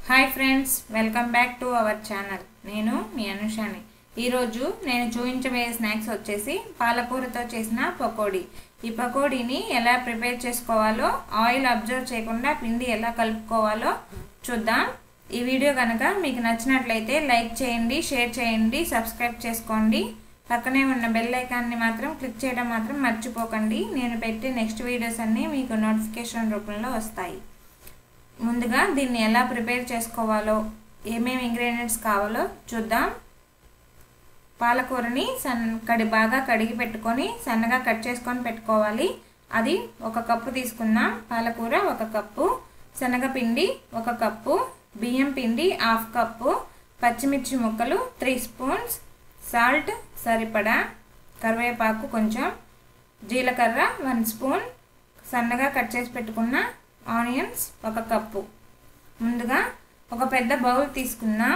hi friends welcome back to our channel నేను మీ అనుషాని ఈరోజు నేను చూపించబోయే స్నాక్స్ వచ్చేసి పాలకూరతో చేసిన పకోడీ ఈ పకోడీని ఎలా ప్రిపేర్ చేసుకోవాలో ఆయిల్ అబ్జర్వ్ చేయకుండా పిండి ఎలా కలుపుకోవాలో చూద్దాం ఈ వీడియో కనుక మీకు నచ్చినట్లయితే లైక్ చేయండి షేర్ చేయండి సబ్స్క్రైబ్ చేసుకోండి పక్కనే ఉన్న బెల్ ఐకాన్ని మాత్రం క్లిక్ చేయడం మాత్రం మర్చిపోకండి నేను పెట్టే నెక్స్ట్ వీడియోస్ అన్నీ మీకు నోటిఫికేషన్ రూపంలో వస్తాయి ముందుగా దీన్ని ఎలా ప్రిపేర్ చేసుకోవాలో ఏమేమి ఇంగ్రీడియంట్స్ కావాలో చూద్దాం పాలకూరని సన్ కడి బాగా కడిగి పెట్టుకొని సన్నగా కట్ చేసుకొని పెట్టుకోవాలి అది ఒక కప్పు తీసుకుందాం పాలకూర ఒక కప్పు శనగపిండి ఒక కప్పు బియ్యం పిండి హాఫ్ కప్పు పచ్చిమిర్చి ముక్కలు త్రీ స్పూన్స్ సాల్ట్ సరిపడా కరివేపాకు కొంచెం జీలకర్ర వన్ స్పూన్ సన్నగా కట్ చేసి పెట్టుకున్న ఆనియన్స్ ఒక కప్పు ముందుగా ఒక పెద్ద బౌల్ తీసుకుందాం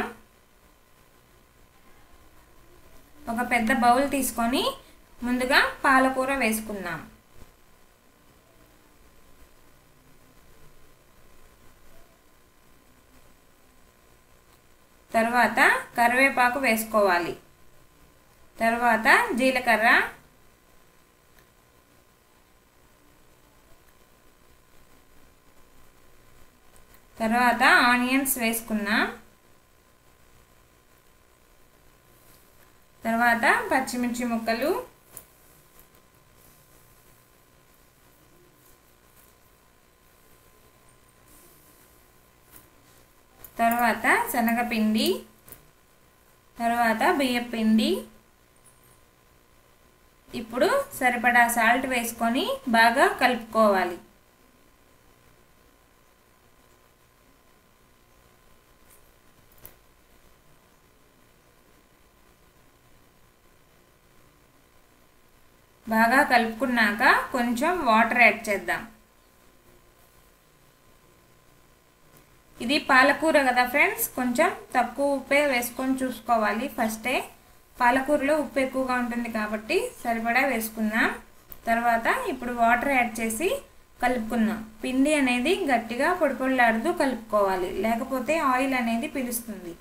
ఒక పెద్ద బౌల్ తీసుకొని ముందుగా పాలకూర వేసుకుందాం తర్వాత కరివేపాకు వేసుకోవాలి తర్వాత జీలకర్ర తర్వాత ఆనియన్స్ వేసుకున్నాం తర్వాత పచ్చిమిర్చి ముక్కలు తర్వాత శనగపిండి తర్వాత బియ్యపిండి ఇప్పుడు సరిపడా సాల్ట్ వేసుకొని బాగా కలుపుకోవాలి బాగా కలుపుకున్నాక కొంచెం వాటర్ యాడ్ చేద్దాం ఇది పాలకూర కదా ఫ్రెండ్స్ కొంచెం తక్కువ ఉప్పే వేసుకొని చూసుకోవాలి ఫస్టే పాలకూరలో ఉప్పు ఎక్కువగా ఉంటుంది కాబట్టి సరిపడా వేసుకుందాం తర్వాత ఇప్పుడు వాటర్ యాడ్ చేసి కలుపుకుందాం పిండి అనేది గట్టిగా పొడి పొడిలాడుతూ కలుపుకోవాలి లేకపోతే ఆయిల్ అనేది పిలుస్తుంది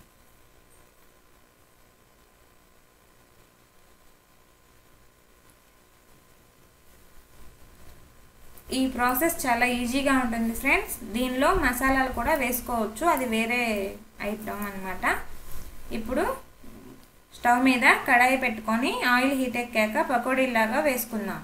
ఈ ప్రాసెస్ చాలా ఈజీగా ఉంటుంది ఫ్రెండ్స్ దీనిలో మసాలాలు కూడా వేసుకోవచ్చు అది వేరే ఐటమ్ అనమాట ఇప్పుడు స్టవ్ మీద కడాయి పెట్టుకొని ఆయిల్ హీట్ ఎక్కాక పకోడీలాగా వేసుకుందాం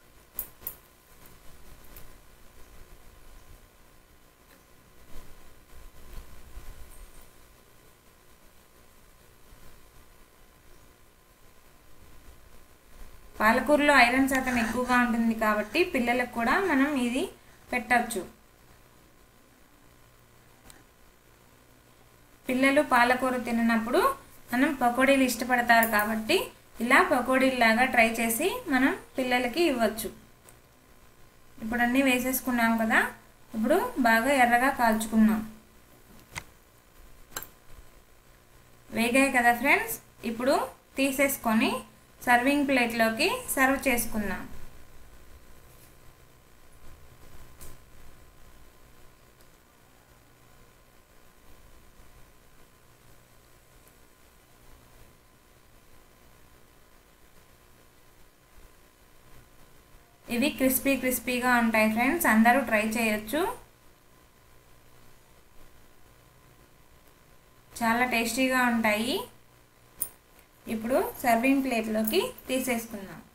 పాలకూరలో ఐరన్ శాతం ఎక్కువగా ఉంటుంది కాబట్టి పిల్లలకు కూడా మనం ఇది పెట్టచ్చు పిల్లలు పాలకూర తిననప్పుడు మనం పకోడీలు ఇష్టపడతారు కాబట్టి ఇలా పకోడీలాగా ట్రై చేసి మనం పిల్లలకి ఇవ్వచ్చు ఇప్పుడు అన్నీ వేసేసుకున్నాం కదా ఇప్పుడు బాగా ఎర్రగా కాల్చుకున్నాం వేగాయి కదా ఫ్రెండ్స్ ఇప్పుడు తీసేసుకొని సర్వింగ్ ప్లేట్లోకి సర్వ్ చేసుకుందాం ఇవి క్రిస్పీ క్రిస్పీగా ఉంటాయి ఫ్రెండ్స్ అందరూ ట్రై చేయొచ్చు చాలా టేస్టీగా ఉంటాయి ఇప్పుడు సర్వింగ్ ప్లేట్లోకి తీసేసుకుందాం